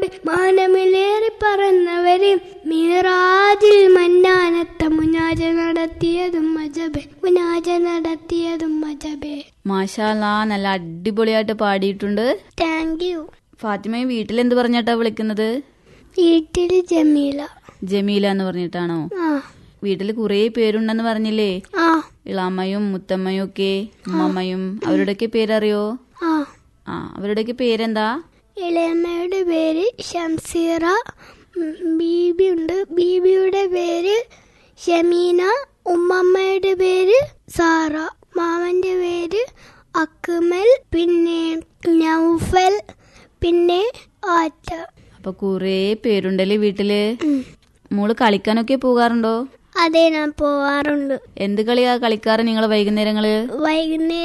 മാനമിലേറി പറന്നവരെ മീറാജിൽ മന്നാനത്ത മുനാജ നടത്തിയതും മജബെ മുനാജ നടത്തിയതും മജബെ മാഷാല്ലാ നല്ല അടിപൊളിയായിട്ട് പാടിയിട്ടുണ്ട് താങ്ക് യു ഫാത്തിമയെ വീട്ടിൽ എന്ത് പറഞ്ഞിട്ടാ വിളിക്കുന്നത് വീട്ടിൽ ജമീല ജമീല എന്ന് പറഞ്ഞിട്ടാണോ ആ വീട്ടിൽ കുറേ പേരുണ്ടെന്ന് പറഞ്ഞില്ലേ ആ ഇളാമ്മയും മുത്തമ്മയും ഒക്കെ ഉമ്മമ്മയും അവരുടെയൊക്കെ പേരറിയോ ആ ആ അവരുടെയൊക്കെ പേരെന്താ ഇളയമ്മയുടെ പേര് ഷംസീറ ഉം, ബീബി ഉണ്ട് ബീബിയുടെ പേര് ഷമീന ഉമ്മമ്മയുടെ പേര് സാറ മാമന്റെ പേര് അക്മൽ പിന്നെ നൗഫൽ പിന്നെ ആറ്റ അപ്പൊ കുറേ പേരുണ്ടല്ലേ വീട്ടില് ഉം. മോള് കളിക്കാനൊക്കെ പോകാറുണ്ടോ അതെ ഞാൻ പോവാറുണ്ട് എന്ത് കളിയാ കളിക്കാറ് നിങ്ങൾ വൈകുന്നേരങ്ങള് വൈകുന്നേരം